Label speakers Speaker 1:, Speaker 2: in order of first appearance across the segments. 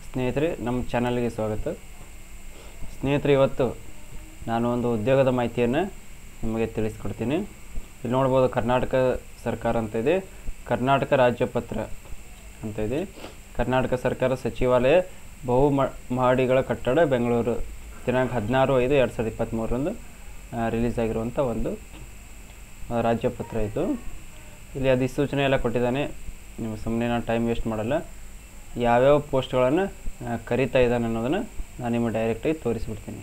Speaker 1: ಸ್ನೇಹಿತರೆ ನಮ್ಮ ಚಾನಲ್ಗೆ ಸ್ವಾಗತ ಸ್ನೇಹಿತರೆ ಇವತ್ತು ನಾನು ಒಂದು ಉದ್ಯೋಗದ ಮಾಹಿತಿಯನ್ನು ನಿಮಗೆ ತಿಳಿಸ್ಕೊಡ್ತೀನಿ ಇಲ್ಲಿ ನೋಡ್ಬೋದು ಕರ್ನಾಟಕ ಸರ್ಕಾರ ಅಂತ ಇದೆ ಕರ್ನಾಟಕ ರಾಜ್ಯ ಪತ್ರ ಅಂತ ಇದೆ ಕರ್ನಾಟಕ ಸರ್ಕಾರ ಸಚಿವಾಲಯ ಬಹು ಮ- ಮಹಡಿಗಳ ಕಟ್ಟಡ ಬೆಂಗಳೂರು ದಿನಾಂಕ ಹದಿನಾರು ಐದು ಎರಡು ಸಾವಿರದ ಇಪ್ಪತ್ತ್ಮೂರರಂದು ರಿಲೀಸ್ ಆಗಿರುವಂಥ ಒಂದು ಆ, ರಾಜ್ಯ ಪತ್ರ ಇದು ಇಲ್ಲಿ ಅಧಿಸೂಚನೆ ಎಲ್ಲ ಕೊಟ್ಟಿದ್ದಾನೆ ನೀವು ಸುಮ್ಮನೆ ನಾನು ಟೈಮ್ ವೇಸ್ಟ್ ಮಾಡಲ್ಲ ಯಾವ್ಯಾವ ಪೋಸ್ಟ್ಗಳನ್ನು ಆ, ಕರೀತಾ ಇದ್ದಾನೆ ಅನ್ನೋದನ್ನು ನಾನು ನಿಮಗೆ ಡೈರೆಕ್ಟಾಗಿ ತೋರಿಸ್ಬಿಡ್ತೀನಿ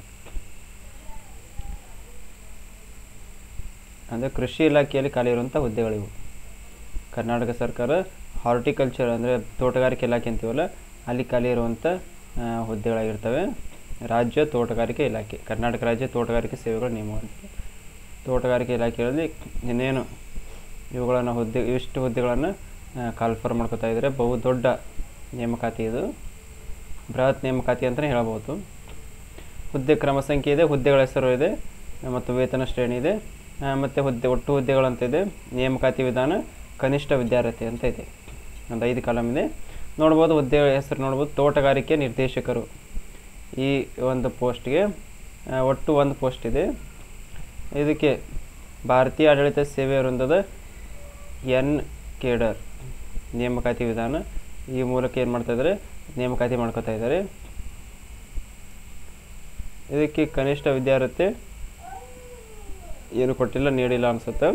Speaker 1: ಅಂದರೆ ಕೃಷಿ ಇಲಾಖೆಯಲ್ಲಿ ಖಾಲಿ ಇರುವಂಥ ಹುದ್ದೆಗಳಿವು ಕರ್ನಾಟಕ ಸರ್ಕಾರ ಹಾರ್ಟಿಕಲ್ಚರ್ ಅಂದರೆ ತೋಟಗಾರಿಕೆ ಇಲಾಖೆ ಅಂತೀವಲ್ಲ ಅಲ್ಲಿ ಖಾಲಿ ಇರುವಂಥ ಆ, ಹುದ್ದೆಗಳಾಗಿರ್ತವೆ ರಾಜ್ಯ ತೋಟಗಾರಿಕೆ ಇಲಾಖೆ ಕರ್ನಾಟಕ ರಾಜ್ಯ ತೋಟಗಾರಿಕೆ ಸೇವೆಗಳ ನಿಯಮ ಅಂತ ತೋಟಗಾರಿಕೆ ಇಲಾಖೆಯಲ್ಲಿ ಇನ್ನೇನು ಇವುಗಳನ್ನು ಹುದ್ದೆ ಇಷ್ಟು ಹುದ್ದೆಗಳನ್ನು ಕಾಲ್ಫರ್ ಮಾಡ್ಕೋತಾ ಇದ್ದಾರೆ ಬಹು ದೊಡ್ಡ ನೇಮಕಾತಿ ಇದು ಬೃಹತ್ ನೇಮಕಾತಿ ಅಂತಲೇ ಹೇಳ್ಬೋದು ಹುದ್ದೆ ಕ್ರಮ ಸಂಖ್ಯೆ ಇದೆ ಹುದ್ದೆಗಳ ಹೆಸರು ಇದೆ ಮತ್ತು ವೇತನ ಶ್ರೇಣಿ ಇದೆ ಮತ್ತು ಹುದ್ದೆ ಒಟ್ಟು ಹುದ್ದೆಗಳಂತ ಇದೆ ನೇಮಕಾತಿ ವಿಧಾನ ಕನಿಷ್ಠ ವಿದ್ಯಾರ್ಥಿ ಅಂತ ಇದೆ ಒಂದು ಐದು ಕಾಲಮ್ ಇದೆ ನೋಡ್ಬೋದು ಹುದ್ದೆ ಹೆಸರು ನೋಡ್ಬೋದು ತೋಟಗಾರಿಕೆ ನಿರ್ದೇಶಕರು ಈ ಒಂದು ಪೋಸ್ಟ್ಗೆ ಆ, ಒಟ್ಟು ಒಂದು ಪೋಸ್ಟ್ ಇದೆ ಇದಕ್ಕೆ ಭಾರತೀಯ ಆಡಳಿತ ಸೇವೆ ವೃಂದದ ಎನ್ ಕೇಡರ್ ನೇಮಕಾತಿ ವಿಧಾನ ಈ ಮೂಲಕ ಏನು ಮಾಡ್ತಾ ಇದ್ದಾರೆ ನೇಮಕಾತಿ ಮಾಡ್ಕೋತಾ ಇದ್ದಾರೆ ಇದಕ್ಕೆ ಕನಿಷ್ಠ ವಿದ್ಯಾರ್ಥಿ ಏನು ಕೊಟ್ಟಿಲ್ಲ ನೀಡಿಲ್ಲ ಅನಿಸುತ್ತೆ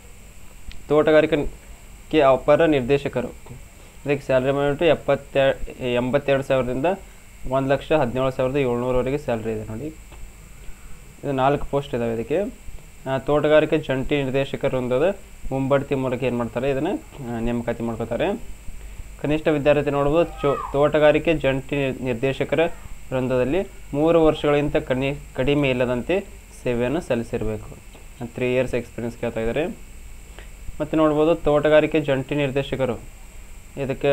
Speaker 1: ತೋಟಗಾರಿಕೆ ಅಪರ ನಿರ್ದೇಶಕರು ಇದಕ್ಕೆ ಸ್ಯಾಲ್ರಿ ಬಂದ್ಬಿಟ್ಟು ಎಪ್ಪತ್ತೆ ಎಂಬತ್ತೆರಡು ಸಾವಿರದಿಂದ ಒಂದು ಲಕ್ಷ ಹದಿನೇಳು ಸಾವಿರದ ಏಳ್ನೂರವರೆಗೆ ಸ್ಯಾಲ್ರಿ ಇದೆ ನೋಡಿ ಇದು ನಾಲ್ಕು ಪೋಸ್ಟ್ ಇದಾವೆ ಇದಕ್ಕೆ ಆ, ತೋಟಗಾರಿಕೆ ಜಂಟಿ ನಿರ್ದೇಶಕರ ವೃಂದದ ಮುಂಬಡ್ತಿ ಮೂಲಕ ಏನು ಮಾಡ್ತಾರೆ ಇದನ್ನು ನೇಮಕಾತಿ ಮಾಡ್ಕೋತಾರೆ ಕನಿಷ್ಠ ವಿದ್ಯಾರ್ಥಿ ನೋಡ್ಬೋದು ಚೋ ತೋಟಗಾರಿಕೆ ಜಂಟಿ ನಿರ್- ನಿರ್ದೇಶಕರ ವೃಂದದಲ್ಲಿ ಮೂರು ವರ್ಷಗಳಿಗಿಂತ ಕನಿ ಕಡಿಮೆ ಇಲ್ಲದಂತೆ ಸೇವೆಯನ್ನು ಸಲ್ಲಿಸಿರಬೇಕು ತ್ರೀ ಇಯರ್ಸ್ ಎಕ್ಸ್ಪೀರಿಯನ್ಸ್ ಕೇಳ್ತಾ ಇದ್ದಾರೆ ಮತ್ತು ನೋಡ್ಬೋದು ತೋಟಗಾರಿಕೆ ಜಂಟಿ ನಿರ್ದೇಶಕರು ಇದಕ್ಕೆ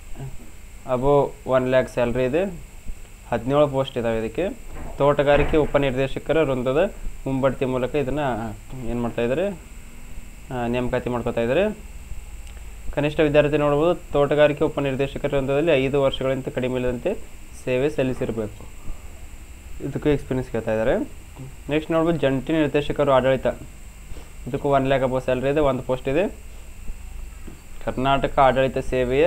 Speaker 1: ಅಬೋ ಒನ್ ಲ್ಯಾಕ್ ಸ್ಯಾಲ್ರಿ ಇದೆ ಹದಿನೇಳು ಪೋಸ್ಟ್ ಇದ್ದಾವೆ ಇದಕ್ಕೆ ತೋಟಗಾರಿಕೆ ಉಪನಿರ್ದೇಶಕರ ವೃಂದದ ಮುಂಬಡ್ತಿ ಮೂಲಕ ಇದನ್ನು ಏನು ಮಾಡ್ತಾ ಇದ್ದಾರೆ ಆ, ನೇಮಕಾತಿ ಮಾಡ್ಕೋತಾ ಇದ್ದಾರೆ ಕನಿಷ್ಠ ವಿದ್ಯಾರ್ಥಿ ನೋಡ್ಬೋದು ತೋಟಗಾರಿಕೆ ಉಪನಿರ್ದೇಶಕರ ವೃಂದದಲ್ಲಿ ಐದು ವರ್ಷಗಳಿಂದ ಕಡಿಮೆ ಇಲ್ಲದಂತೆ ಸೇವೆ ಸಲ್ಲಿಸಿರಬೇಕು ಇದಕ್ಕೂ ಎಕ್ಸ್ಪೀರಿಯನ್ಸ್ ಕೇಳ್ತಾ ಇದ್ದಾರೆ ನೆಕ್ಸ್ಟ್ ನೋಡ್ಬೋದು ಜಂಟಿ ನಿರ್ದೇಶಕರು ಆಡಳಿತ ಇದಕ್ಕೂ ಒನ್ ಲ್ಯಾಕ್ ಅಬೋ ಸ್ಯಾಲ್ರಿ ಇದೆ ಒಂದು ಪೋಸ್ಟ್ ಇದೆ ಕರ್ನಾಟಕ ಆಡಳಿತ ಸೇವೆಯ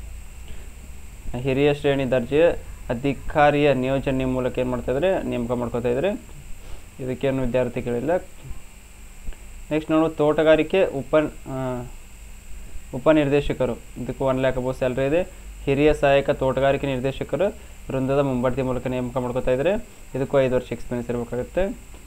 Speaker 1: ಹಿರಿಯ ಶ್ರೇಣಿ ದರ್ಜೆಯ ಅಧಿಕಾರಿಯ ನಿಯೋಜನೆ ಮೂಲಕ ಏನು ಮಾಡ್ತಾ ಇದ್ದಾರೆ ನೇಮಕ ಮಾಡ್ಕೋತಾ ಇದ್ದಾರೆ ಇದಕ್ಕೇನು ವಿದ್ಯಾರ್ಥಿಗಳಿಲ್ಲ ನೆಕ್ಸ್ಟ್ ನೋಡು ತೋಟಗಾರಿಕೆ ಉಪ ಆ, ಉಪನಿರ್ದೇಶಕರು ಇದಕ್ಕೂ ಒನ್ ಲ್ಯಾಕ್ ಅಬೋ ಸ್ಯಾಲ್ರಿ ಇದೆ ಹಿರಿಯ ಸಹಾಯಕ ತೋಟಗಾರಿಕೆ ನಿರ್ದೇಶಕರು ವೃಂದದ ಮುಂಬಡ್ತಿ ಮೂಲಕ ನೇಮಕ ಮಾಡ್ಕೋತಾ ಇದ್ದಾರೆ ಇದಕ್ಕೂ ಐದು ವರ್ಷ ಎಕ್ಸ್ಪೀರಿಯನ್ಸ್ ಇರಬೇಕಾಗುತ್ತೆ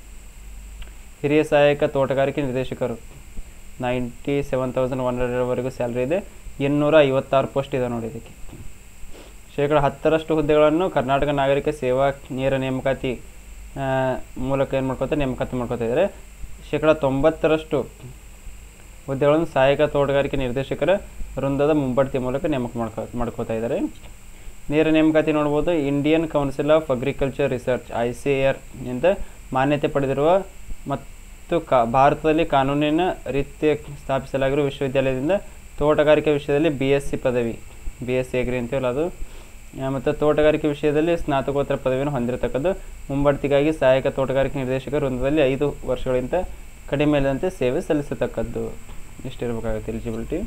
Speaker 1: ಹಿರಿಯ ಸಹಾಯಕ ತೋಟಗಾರಿಕೆ ನಿರ್ದೇಶಕರು ನೈಂಟಿ ಸೆವೆನ್ ತೌಸಂಡ್ ಒನ್ ಹಂಡ್ರೆಡ್ವರೆಗೂ ಸ್ಯಾಲ್ರಿ ಇದೆ ಇನ್ನೂರ ಐವತ್ತಾರು ಪೋಸ್ಟ್ ಇದೆ ನೋಡಿ ಇದಕ್ಕೆ ಶೇಕಡ ಹತ್ತರಷ್ಟು ಹುದ್ದೆಗಳನ್ನು ಕರ್ನಾಟಕ ನಾಗರಿಕ ಸೇವಾ ನೇರ ನೇಮಕಾತಿ ಆ, ಮೂಲಕ ಏನು ಮಾಡ್ಕೋತಾರೆ ನೇಮಕಾತಿ ಮಾಡ್ಕೋತಾ ಇದ್ದಾರೆ ಶೇಕಡ ತೊಂಬತ್ತರಷ್ಟು ಹುದ್ದೆಗಳನ್ನು ಸಹಾಯಕ ತೋಟಗಾರಿಕೆ ನಿರ್ದೇಶಕರ ವೃಂದದ ಮುಂಬಡ್ತಿ ಮೂಲಕ ನೇಮಕ ಮಾಡ್ಕೋ ಮಾಡ್ಕೋತಾ ಇದ್ದಾರೆ ನೇರ ನೇಮಕಾತಿ ನೋಡ್ಬೋದು Indian council of agriculture research I C R ನಿಂದ ಮಾನ್ಯತೆ ಪಡೆದಿರುವ ಮತ್ತು ಕಾ ಭಾರತದಲ್ಲಿ ಕಾನೂನಿನ ರೀತಿ ಸ್ಥಾಪಿಸಲಾಗಿರುವ ವಿಶ್ವವಿದ್ಯಾಲಯದಿಂದ ತೋಟಗಾರಿಕೆ ವಿಷಯದಲ್ಲಿ ಬಿ ಎಸ್ ಸಿ ಪದವಿ ಬಿ ಎಸ್ ಸಿ ಅಗ್ರಿ ಅಂತೀವಲ್ಲ ಅದು ಆ, ಮತ್ತು ತೋಟಗಾರಿಕೆ ವಿಷಯದಲ್ಲಿ ಸ್ನಾತಕೋತ್ತರ ಪದವಿಯನ್ನು ಹೊಂದಿರತಕ್ಕದ್ದು ಮುಂಬಡ್ತಿಗಾಗಿ ಸಹಾಯಕ ತೋಟಗಾರಿಕೆ ನಿರ್ದೇಶಕ ವೃಂದದಲ್ಲಿ ಐದು ವರ್ಷಗಳಿಂದ ಕಡಿಮೆ ಇಲ್ಲದಂತೆ ಸೇವೆ ಸಲ್ಲಿಸತಕ್ಕದ್ದು ಇಷ್ಟಿರಬೇಕಾಗುತ್ತೆ ಎಲಿಜಿಬಿಲಿಟಿ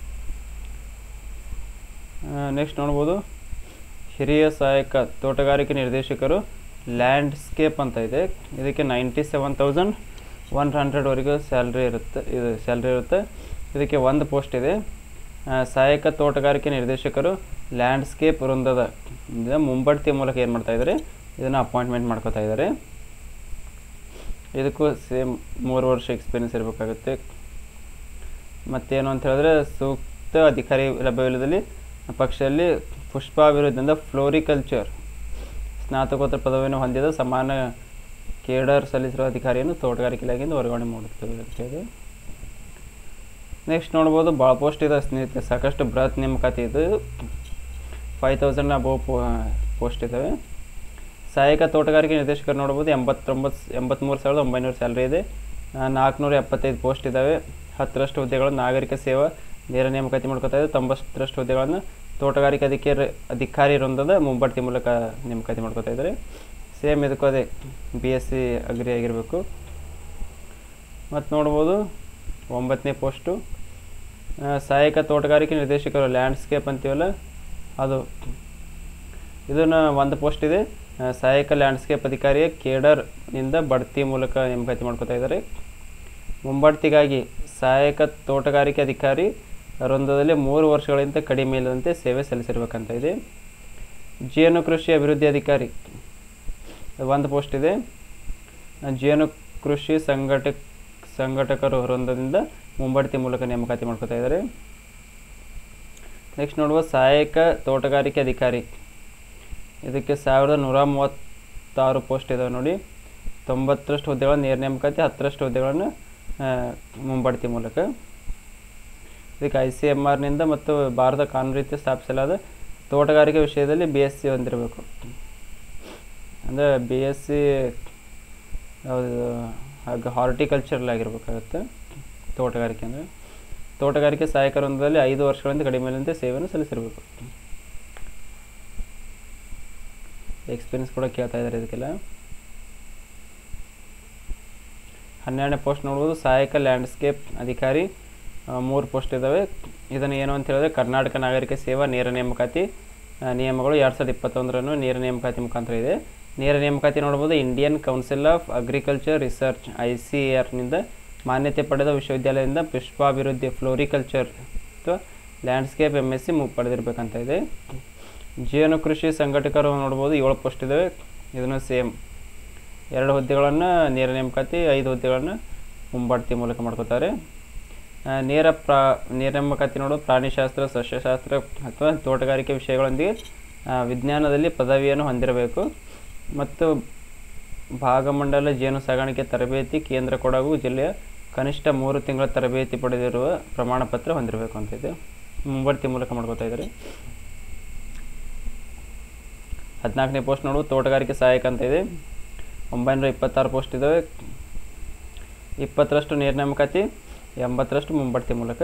Speaker 1: ನೆಕ್ಸ್ಟ್ ನೋಡ್ಬೋದು ಹಿರಿಯ ಸಹಾಯಕ ತೋಟಗಾರಿಕೆ ನಿರ್ದೇಶಕರು ಲ್ಯಾಂಡ್ಸ್ಕೇಪ್ ಅಂತ ಇದೆ ಇದಕ್ಕೆ ನೈಂಟಿ ಸೆವೆನ್ ತೌಸಂಡ್ ಒನ್ ಹಂಡ್ರೆಡ್ವರೆಗೂ ಸ್ಯಾಲ್ರಿ ಇರುತ್ತೆ ಇದು ಸ್ಯಾಲ್ರಿ ಇರುತ್ತೆ ಇದಕ್ಕೆ ಒಂದು ಪೋಸ್ಟ್ ಇದೆ ಆ, ಸಹಾಯಕ ತೋಟಗಾರಿಕೆ ನಿರ್ದೇಶಕರು ಲ್ಯಾಂಡ್ಸ್ಕೇಪ್ ವೃಂದದ ಇಂದ ಮುಂಬಡ್ತಿ ಮೂಲಕ ಏನು ಮಾಡ್ತಾ ಇದ್ದಾರೆ ಇದನ್ನು ಅಪಾಯಿಂಟ್ಮೆಂಟ್ ಮಾಡ್ಕೋತಾ ಇದ್ದಾರೆ ಇದಕ್ಕೂ ಸೇಮ್ ಮೂರು ವರ್ಷ ಎಕ್ಸ್ಪೀರಿಯನ್ಸ್ ಇರಬೇಕಾಗುತ್ತೆ ಮತ್ತೇನು ಅಂತ ಹೇಳಿದ್ರೆ ಸೂಕ್ತ ಅಧಿಕಾರಿ ಲಭ್ಯವಿಲ್ಲದಲ್ಲಿ ಪಕ್ಷದಲ್ಲಿ ಪುಷ್ಪಾಭಿವೃದ್ಧಿಯಿಂದ ಫ್ಲೋರಿಕಲ್ಚರ್ ಸ್ನಾತಕೋತ್ತರ ಪದವಿಯನ್ನು ಹೊಂದಿದ ಸಮಾನ ಕೇಡರ್ ಸಲ್ಲಿಸಿರುವ ಅಧಿಕಾರಿಯನ್ನು ತೋಟಗಾರಿಕೆ ಇಲಾಖೆಯಿಂದ ವರ್ಗಾವಣೆ ಮಾಡುತ್ತೇವೆ ಅಂತ ಹೇಳಿ ನೆಕ್ಸ್ಟ್ ನೋಡ್ಬೋದು ಭಾಳ ಪೋಸ್ಟ್ ಇದೆ ಸ್ನೇಹಿತರೆ ಸಾಕಷ್ಟು ಬೃಹತ್ ನೇಮಕಾತಿ ಇದು ಫೈವ್ ತೌಸಂಡ್ ಅಬೋ ಪೋಸ್ಟ್ ಇದ್ದಾವೆ ಸಹಾಯಕ ತೋಟಗಾರಿಕೆ ನಿರ್ದೇಶಕರು ನೋಡ್ಬೋದು ಎಂಬತ್ತೊಂಬತ್ತು ಎಂಬತ್ತ್ಮೂರು ಸಾವಿರದ ಒಂಬೈನೂರು ಸ್ಯಾಲ್ರಿ ಇದೆ ನಾಲ್ಕುನೂರ ಎಪ್ಪತ್ತೈದು ಪೋಸ್ಟ್ ಇದ್ದಾವೆ ಹತ್ತರಷ್ಟು ಹುದ್ದೆಗಳು ನಾಗರಿಕ ಸೇವಾ ನೇರ ನೇಮಕಾತಿ ಮಾಡ್ಕೋತಾ ಇದೆ ತೊಂಬತ್ತರಷ್ಟು ಹುದ್ದೆಗಳನ್ನು ತೋಟಗಾರಿಕೆ ಅಧಿಕಾರಿ ಅಧಿಕಾರಿ ವೃಂದದ ಮುಂಬಡ್ತಿ ಮೂಲಕ ನೇಮಕಾತಿ ಮಾಡ್ಕೋತಾ ಇದ್ದಾರೆ ಸೇಮ್ ಇದಕ್ಕೂ ಅದೇ ಬಿ ಎಸ್ ಸಿ ಅಗ್ರಿ ಆಗಿರಬೇಕು ಮತ್ತು ನೋಡ್ಬೋದು ಒಂಬತ್ತನೇ ಪೋಸ್ಟು ಆ, ಸಹಾಯಕ ತೋಟಗಾರಿಕೆ ನಿರ್ದೇಶಕರು ಲ್ಯಾಂಡ್ಸ್ಕೇಪ್ ಅಂತೀವಲ್ಲ ಅದು ಇದನ್ನು ಒಂದು ಪೋಸ್ಟ್ ಇದೆ ಆ, ಸಹಾಯಕ ಲ್ಯಾಂಡ್ಸ್ಕೇಪ್ ಅಧಿಕಾರಿಯ ಕೇಡರ್ನಿಂದ ಬಡ್ತಿ ಮೂಲಕ ನೇಮಕಾತಿ ಮಾಡ್ಕೋತಾ ಇದ್ದಾರೆ ಮುಂಬಡ್ತಿಗಾಗಿ ಸಹಾಯಕ ತೋಟಗಾರಿಕೆ ಅಧಿಕಾರಿ ವೃಂದದಲ್ಲಿ ಮೂರು ವರ್ಷಗಳಿಂದ ಕಡಿಮೆ ಇಲ್ಲದಂತೆ ಸೇವೆ ಸಲ್ಲಿಸಿರ್ಬೇಕಂತ ಇದೆ ಜೇನು ಕೃಷಿ ಅಭಿವೃದ್ಧಿ ಅಧಿಕಾರಿ ಒಂದು ಪೋಸ್ಟ್ ಇದೆ ಆ, ಜೇನು ಕೃಷಿ ಸಂಘಟಕ ಸಂಘಟಕರು ವೃಂದದಿಂದ ಮುಂಬಡ್ತಿ ಮೂಲಕ ನೇಮಕಾತಿ ಮಾಡ್ಕೋತಾ ಇದ್ದಾರೆ ನೆಕ್ಸ್ಟ್ ನೋಡುವ ಸಹಾಯಕ ತೋಟಗಾರಿಕೆ ಅಧಿಕಾರಿ ಇದಕ್ಕೆ ಸಾವಿರದ ನೂರ ಮೂವತ್ತಾರು ಪೋಸ್ಟ್ ಇದಾವೆ ನೋಡಿ ತೊಂಬತ್ತರಷ್ಟು ಹುದ್ದೆಗಳನ್ನು ನೇರ ನೇಮಕಾತಿ ಹತ್ತರಷ್ಟು ಹುದ್ದೆಗಳನ್ನು ಆ, ಮುಂಬಡ್ತಿ ಮೂಲಕ ಇದಕ್ಕೆ ಐ ಸಿ ಎಮ್ ಆರ್ನಿಂದ ಮತ್ತು ಭಾರತ ಕಾನೂನು ರೀತಿ ಸ್ಥಾಪಿಸಲಾದ ತೋಟಗಾರಿಕೆ ವಿಷಯದಲ್ಲಿ ಬಿ ಎಸ್ ಸಿ ಹೊಂದಿರಬೇಕು ಅಂದರೆ ಬಿ ಎಸ್ ಸಿ ಯಾವುದು ಹಾಗೆ ಹಾರ್ಟಿಕಲ್ಚರಲ್ ಆಗಿರ್ಬೇಕಾಗುತ್ತೆ ತೋಟಗಾರಿಕೆ ಅಂದರೆ ತೋಟಗಾರಿಕೆ ಸಹಾಯಕ ವೃಂದದಲ್ಲಿ ಐದು ವರ್ಷಗಳಿಂದ ಕಡಿಮೆಯಂತೆ ಸೇವೆಯನ್ನು ಸಲ್ಲಿಸಿರಬೇಕು ಎಕ್ಸ್ಪೀರಿಯನ್ಸ್ ಕೂಡ ಕೇಳ್ತಾ ಇದ್ದಾರೆ ಇದಕ್ಕೆಲ್ಲ ಹನ್ನೆರಡನೇ ಪೋಸ್ಟ್ ನೋಡ್ಬೋದು ಸಹಾಯಕ ಲ್ಯಾಂಡ್ಸ್ಕೇಪ್ ಅಧಿಕಾರಿ ಮೂರು ಪೋಸ್ಟ್ ಇದ್ದಾವೆ ಇದನ್ನು ಏನು ಅಂತ ಹೇಳಿದ್ರೆ ಕರ್ನಾಟಕ ನಾಗರಿಕ ಸೇವಾ ನೇರ ನೇಮಕಾತಿ ಆ, ನಿಯಮಗಳು ಎರಡು ಸಾವಿರದ ಇಪ್ಪತ್ತೊಂದರನ್ನು ನೇರ ನೇಮಕಾತಿ ಮುಖಾಂತರ ಇದೆ ನೇರ ನೇಮಕಾತಿ ನೋಡ್ಬೋದು Indian council of agriculture research I C ಆರ್ನಿಂದ ಮಾನ್ಯತೆ ಪಡೆದ ವಿಶ್ವವಿದ್ಯಾಲಯದಿಂದ ಪುಷ್ಪಾಭಿವೃದ್ಧಿ ಫ್ಲೋರಿಕಲ್ಚರ್ ಅಥವಾ ಲ್ಯಾಂಡ್ಸ್ಕೇಪ್ ಎಮ್ ಎಸ್ ಸಿ ಮು ಪಡೆದಿರಬೇಕಂತ ಇದೆ ಜೇನು ಕೃಷಿ ಸಂಘಟಕರು ನೋಡ್ಬೋದು ಏಳು ಪೋಸ್ಟ್ ಇದ್ದಾವೆ ಇದನ್ನು ಸೇಮ್ ಎರಡು ಹುದ್ದೆಗಳನ್ನು ನೇರ ನೇಮಕಾತಿ ಐದು ಹುದ್ದೆಗಳನ್ನು ಮುಂಬಡ್ತಿ ಮೂಲಕ ಮಾಡ್ಕೋತಾರೆ ಆ, ನೇರ ಪ್ರಾ ನೇರ ನೇಮಕಾತಿ ನೋಡೋದು ಪ್ರಾಣಿಶಾಸ್ತ್ರ ಸಸ್ಯಶಾಸ್ತ್ರ ಅಥವಾ ತೋಟಗಾರಿಕೆ ವಿಷಯಗಳೊಂದಿಗೆ ಆ, ವಿಜ್ಞಾನದಲ್ಲಿ ಪದವಿಯನ್ನು ಹೊಂದಿರಬೇಕು ಮತ್ತು ಭಾಗಮಂಡಲ ಜೇನು ಸಾಗಾಣಿಕೆ ತರಬೇತಿ ಕೇಂದ್ರ ಕೊಡಗು ಜಿಲ್ಲೆಯ ಕನಿಷ್ಠ ಮೂರು ತಿಂಗಳ ತರಬೇತಿ ಪಡೆದಿರುವ ಪ್ರಮಾಣ ಪತ್ರ ಹೊಂದಿರಬೇಕು ಅಂತ ಇದೆ ಮುಂಬಡ್ತಿ ಮೂಲಕ ಮಾಡ್ಕೋತಾ ಇದ್ದಾರೆ ಹದಿನಾಲ್ಕನೇ ಪೋಸ್ಟ್ ನೋಡು ತೋಟಗಾರಿಕೆ ಸಹಾಯಕ ಅಂತ ಇದೆ ಒಂಬೈನೂರ ಇಪ್ಪತ್ತಾರು ಪೋಸ್ಟ್ ಇದ್ದಾವೆ ಇಪ್ಪತ್ತರಷ್ಟು ನೇರ ನೇಮಕಾತಿ ಎಂಬತ್ತರಷ್ಟು ಮುಂಬಡ್ತಿ ಮೂಲಕ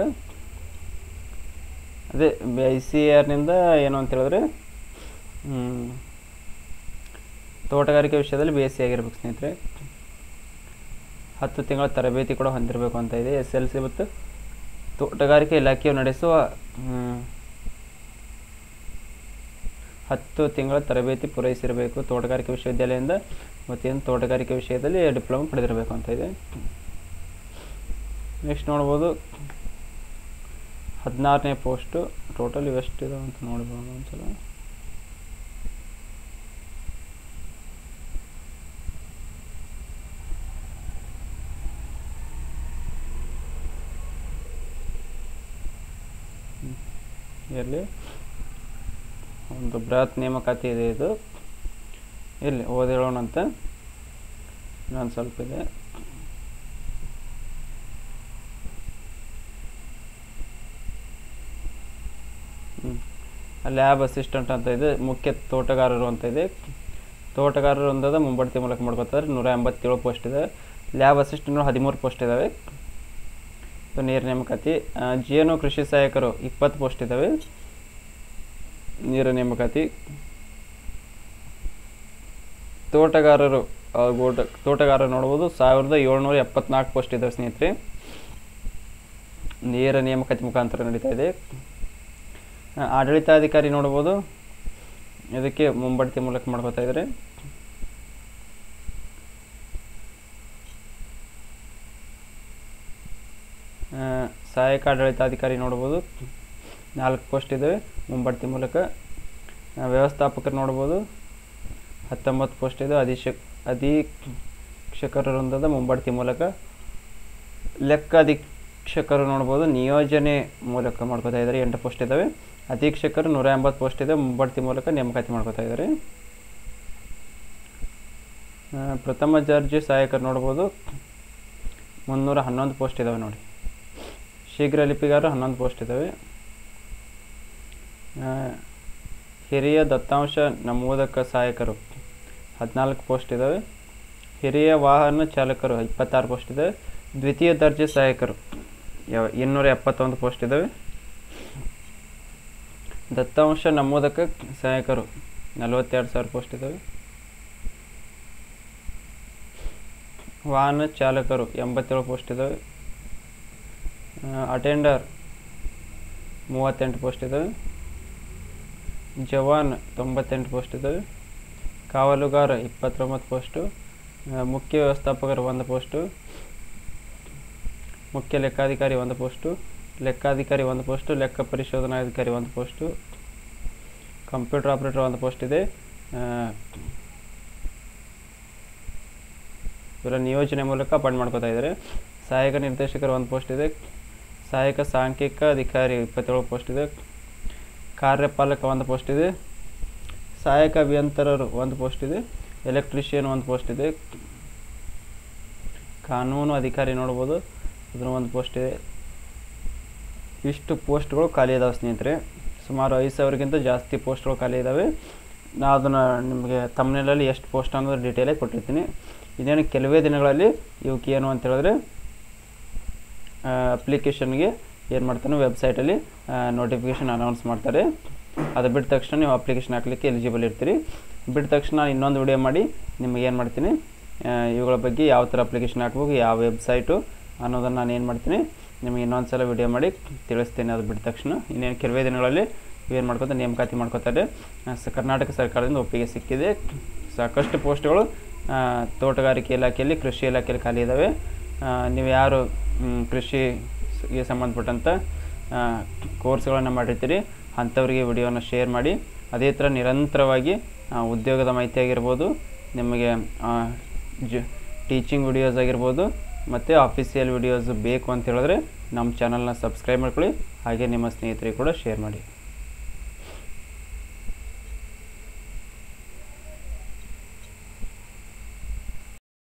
Speaker 1: ಅದೇ ಐ ಸಿ ಆರ್ನಿಂದ ಏನು ಅಂತ ಹೇಳಿದ್ರೆ ಹ್ಮ್, ತೋಟಗಾರಿಕೆ ವಿಷಯದಲ್ಲಿ ಬಿ ಎಸ್ ಸಿ ಆಗಿರ್ಬೇಕು ಸ್ನೇಹಿತರೆ ಹತ್ತು ತಿಂಗಳ ತರಬೇತಿ ಕೂಡ ಹೊಂದಿರಬೇಕು ಅಂತ ಇದೆ ಎಸ್ ಎಲ್ ಸಿ ಮತ್ತು ತೋಟಗಾರಿಕೆ ಇಲಾಖೆಯು ನಡೆಸುವ ಹ್ಮ್, ಹತ್ತು ತಿಂಗಳ ತರಬೇತಿ ಪೂರೈಸಿರಬೇಕು ತೋಟಗಾರಿಕೆ ವಿಶ್ವವಿದ್ಯಾಲಯದಿಂದ ಮತ್ತೇನು ತೋಟಗಾರಿಕೆ ವಿಷಯದಲ್ಲಿ ಡಿಪ್ಲೊಮಾ ಪಡೆದಿರಬೇಕು ಅಂತ ಇದೆ ನೆಕ್ಸ್ಟ್ ನೋಡ್ಬೋದು ಹದಿನಾರನೇ ಪೋಸ್ಟು ಟೋಟಲ್ ಇವೆಷ್ಟಿದೆ ಅಂತ ನೋಡ್ಬೋದು ಒಂದ್ಸಲ ಇರಲಿ ಒಂದು ಬೃಹತ್ ನೇಮಕಾತಿ ಇದೆ ಇದು ಇಲ್ಲಿ ಓದಿರೋಣ ಅಂತ ಇನ್ನೊಂದು ಸ್ವಲ್ಪ ಇದೆ ಲ್ಯಾಬ್ ಅಸಿಸ್ಟೆಂಟ್ ಅಂತ ಇದೆ ಮುಖ್ಯ ತೋಟಗಾರರು ಅಂತ ಇದೆ ತೋಟಗಾರರು ಒಂದದ ಮುಂಬಡ್ತಿ ಮೂಲಕ ಮಾಡ್ಕೋತಾರೆ ನೂರ ಎಂಬತ್ತೇಳು ಪೋಸ್ಟ್ ಇದೆ ಲ್ಯಾಬ್ ಅಸಿಸ್ಟೆಂಟ್ ಹದಿಮೂರು ಪೋಸ್ಟ್ ಇದ್ದಾವೆ ಸೊ ನೇರ ನೇಮಕಾತಿ ಆ, ಜೇನು ಕೃಷಿ ಸಹಾಯಕರು ಇಪ್ಪತ್ತು ಪೋಸ್ಟ್ ಇದ್ದಾವೆ ನೇರ ನೇಮಕಾತಿ ತೋಟಗಾರರು ಆ, ಗೋಟ ತೋಟಗಾರರು ನೋಡ್ಬೋದು ಸಾವಿರದ ಏಳ್ನೂರ ಎಪ್ಪತ್ನಾಲ್ಕು ಪೋಸ್ಟ್ ಇದ್ದಾವೆ ಸ್ನೇಹಿತರೆ ನೇರ ನೇಮಕಾತಿ ಮುಖಾಂತರ ನಡೀತಾ ಇದೆ ಆ, ಆಡಳಿತಾಧಿಕಾರಿ ನೋಡ್ಬೋದು ಇದಕ್ಕೆ ಮುಂಬಡ್ತಿ ಮೂಲಕ ಮಾಡ್ಕೋತಾ ಇದ್ದಾರೆ ಆ, ಸಹಾಯಕ ಆಡಳಿತಾಧಿಕಾರಿ ನೋಡ್ಬೋದು ನಾಲ್ಕು ಪೋಸ್ಟ್ ಇದ್ದಾವೆ ಮುಂಬಡ್ತಿ ಮೂಲಕ ಆ, ವ್ಯವಸ್ಥಾಪಕರು ನೋಡ್ಬೋದು ಹತ್ತೊಂಬತ್ತು ಪೋಸ್ಟ್ ಇದೆ ಅಧೀಕ್ಷಕ್ ಅಧೀಕ್ಷಕರ ವೃಂದದ ಮುಂಬಡ್ತಿ ಮೂಲಕ ಲೆಕ್ಕ ಅಧೀಕ್ಷಕರು ನೋಡ್ಬೋದು ನಿಯೋಜನೆ ಮೂಲಕ ಮಾಡ್ಕೋತಾ ಇದ್ದಾರೆ ಎಂಟು ಪೋಸ್ಟ್ ಇದ್ದಾವೆ ಅಧೀಕ್ಷಕರು ನೂರ ಎಂಬತ್ತು ಪೋಸ್ಟ್ ಇದೆ ಮುಂಬಡ್ತಿ ಮೂಲಕ ನೇಮಕಾತಿ ಮಾಡ್ಕೋತಾ ಇದ್ದಾರೆ ಆ, ಪ್ರಥಮ ದರ್ಜೆ ಸಹಾಯಕರು ನೋಡ್ಬೋದು ಮುನ್ನೂರ ಹನ್ನೊಂದು ಪೋಸ್ಟ್ ಇದ್ದಾವೆ ನೋಡಿ ಶೀಘ್ರ ಲಿಪಿಗಾರರು ಹನ್ನೊಂದು ಪೋಸ್ಟ್ ಇದ್ದಾವೆ ಆ, ಹಿರಿಯ ದತ್ತಾಂಶ ನಮೂದಕ ಸಹಾಯಕರು ಹದಿನಾಲ್ಕು ಪೋಸ್ಟ್ ಇದ್ದಾವೆ ಹಿರಿಯ ವಾಹನ ಚಾಲಕರು ಇಪ್ಪತ್ತಾರು ಪೋಸ್ಟ್ ಇದ್ದಾವೆ ದ್ವಿತೀಯ ದರ್ಜೆ ಸಹಾಯಕರು ಯಾವ ಇನ್ನೂರ ಎಪ್ಪತ್ತೊಂದು ಪೋಸ್ಟ್ ಇದ್ದಾವೆ ದತ್ತಾಂಶ ನಮೂದಕ ಸಹಾಯಕರು ನಲವತ್ತೆರಡು ಸಾವಿರ ಪೋಸ್ಟ್ ಇದ್ದಾವೆ ವಾಹನ ಚಾಲಕರು ಎಂಬತ್ತೇಳು ಪೋಸ್ಟ್ ಇದ್ದಾವೆ ಅಟೆಂಡರ್ ಮೂವತ್ತೆಂಟು ಪೋಸ್ಟ್ ಇದ್ದಾವೆ ಜವಾನ್ ತೊಂಬತ್ತೆಂಟು ಪೋಸ್ಟ್ ಇದ್ದಾವೆ ಕಾವಲುಗಾರ ಇಪ್ಪತ್ತೊಂಬತ್ತು ಪೋಸ್ಟು ಆ, ಮುಖ್ಯ ವ್ಯವಸ್ಥಾಪಕರು ಒಂದು ಪೋಸ್ಟು ಮುಖ್ಯ ಲೆಕ್ಕಾಧಿಕಾರಿ ಒಂದು ಪೋಸ್ಟು ಲೆಕ್ಕಾಧಿಕಾರಿ ಒಂದು ಪೋಸ್ಟು ಲೆಕ್ಕ ಪರಿಶೋಧನಾಧಿಕಾರಿ ಒಂದು ಪೋಸ್ಟು ಕಂಪ್ಯೂಟರ್ ಆಪ್ರೇಟರ್ ಒಂದು ಪೋಸ್ಟ್ ಇದೆ ಆ, ಇವೆಲ್ಲ ನಿಯೋಜನೆ ಮೂಲಕ ಅಪಾಯಿಂಟ್ ಮಾಡ್ಕೋತಾ ಇದ್ದಾರೆ ಸಹಾಯಕ ನಿರ್ದೇಶಕರು ಒಂದು ಪೋಸ್ಟ್ ಇದೆ ಸಹಾಯಕ ಸಾಂಖ್ಯಿಕ ಅಧಿಕಾರಿ ಇಪ್ಪತ್ತೇಳು ಪೋಸ್ಟ್ ಇದೆ ಕಾರ್ಯಪಾಲಕ ಒಂದು ಪೋಸ್ಟ್ ಇದೆ ಸಹಾಯಕ ಅಭಿಯಂತರರು ಒಂದು ಪೋಸ್ಟ್ ಇದೆ ಎಲೆಕ್ಟ್ರಿಷಿಯನ್ ಒಂದು ಪೋಸ್ಟ್ ಇದೆ ಕಾನೂನು ಅಧಿಕಾರಿ ನೋಡ್ಬೋದು ಅದನ್ನು ಒಂದು ಪೋಸ್ಟ್ ಇದೆ ಇಷ್ಟು ಪೋಸ್ಟ್ಗಳು ಖಾಲಿ ಇದಾವೆ ಸ್ನೇಹಿತರೆ ಸುಮಾರು ಐದು ಸಾವಿರಕ್ಕಿಂತ ಜಾಸ್ತಿ ಪೋಸ್ಟ್ಗಳು ಖಾಲಿ ಇದ್ದಾವೆ ನಾ ಅದನ್ನು ನಿಮಗೆ ತಮ್ಮನೇಲಲ್ಲಿ ಎಷ್ಟು ಪೋಸ್ಟ್ ಅನ್ನೋದು ಡೀಟೇಲಾಗಿ ಕೊಟ್ಟಿರ್ತೀನಿ ಇದೇನು ಕೆಲವೇ ದಿನಗಳಲ್ಲಿ ಇವಕ್ಕೆ ಏನು ಅಂತ ಹೇಳಿದ್ರೆ ಅಪ್ಲಿಕೇಶನ್ಗೆ ಏನು ಮಾಡ್ತಾನೆ ವೆಬ್ಸೈಟಲ್ಲಿ ನೋಟಿಫಿಕೇಷನ್ ಅನೌನ್ಸ್ ಮಾಡ್ತಾರೆ ಅದು ಬಿಟ್ಟ ತಕ್ಷಣ ನೀವು ಅಪ್ಲಿಕೇಶನ್ ಹಾಕ್ಲಿಕ್ಕೆ ಎಲಿಜಿಬಲ್ ಇರ್ತೀರಿ ಬಿಟ್ಟ ತಕ್ಷಣ ಇನ್ನೊಂದು ವಿಡಿಯೋ ಮಾಡಿ ನಿಮಗೆ ಏನು ಮಾಡ್ತೀನಿ ಆ, ಇವುಗಳ ಬಗ್ಗೆ ಯಾವ ಥರ ಅಪ್ಲಿಕೇಶನ್ ಹಾಕ್ಬೇಕು ಯಾವ ವೆಬ್ಸೈಟು ಅನ್ನೋದನ್ನು ನಾನು ಏನು ಮಾಡ್ತೀನಿ ನಿಮಗೆ ಇನ್ನೊಂದು ಸಲ ವಿಡಿಯೋ ಮಾಡಿ ತಿಳಿಸ್ತೇನೆ ಅದು ಬಿಟ್ಟ ತಕ್ಷಣ ಇನ್ನೇನು ಕೆಲವೇ ದಿನಗಳಲ್ಲಿ ಏನು ಮಾಡ್ಕೊತಾರೆ ನೇಮಕಾತಿ ಮಾಡ್ಕೋತಾರೆ ಆ, ಸ ಕರ್ನಾಟಕ ಸರ್ಕಾರದಿಂದ ಒಪ್ಪಿಗೆ ಸಿಕ್ಕಿದೆ ಸಾಕಷ್ಟು ಪೋಸ್ಟ್ಗಳು ಆ, ತೋಟಗಾರಿಕೆ ಇಲಾಖೆಯಲ್ಲಿ ಕೃಷಿ ಇಲಾಖೆಯಲ್ಲಿ ಖಾಲಿ ಇದ್ದಾವೆ ಆ, ನೀವು ಯಾರು ಮ್, ಕೃಷಿಗೆ ಸಂಬಂಧಪಟ್ಟಂಥ ಕೋರ್ಸ್ಗಳನ್ನು ಮಾಡಿರ್ತೀರಿ ಅಂಥವರಿಗೆ ವಿಡಿಯೋನ ಶೇರ್ ಮಾಡಿ ಅದೇ ಥರ ನಿರಂತರವಾಗಿ ಆ, ಉದ್ಯೋಗದ ಮಾಹಿತಿ ಆಗಿರ್ಬೋದು ನಿಮಗೆ ಆ, ಜ ಟೀಚಿಂಗ್ ವಿಡಿಯೋಸ್ ಆಗಿರ್ಬೋದು ಮತ್ತು ಅಫಿಷಿಯಲ್ ವಿಡಿಯೋಸ್ ಬೇಕು ಅಂತ ಹೇಳಿದ್ರೆ ನಮ್ಮ ಚಾನಲ್ನ ಸಬ್ಸ್ಕ್ರೈಬ್ ಮಾಡ್ಕೊಳ್ಳಿ ಹಾಗೆ ನಿಮ್ಮ ಸ್ನೇಹಿತರಿಗೆ ಕೂಡ ಶೇರ್ ಮಾಡಿ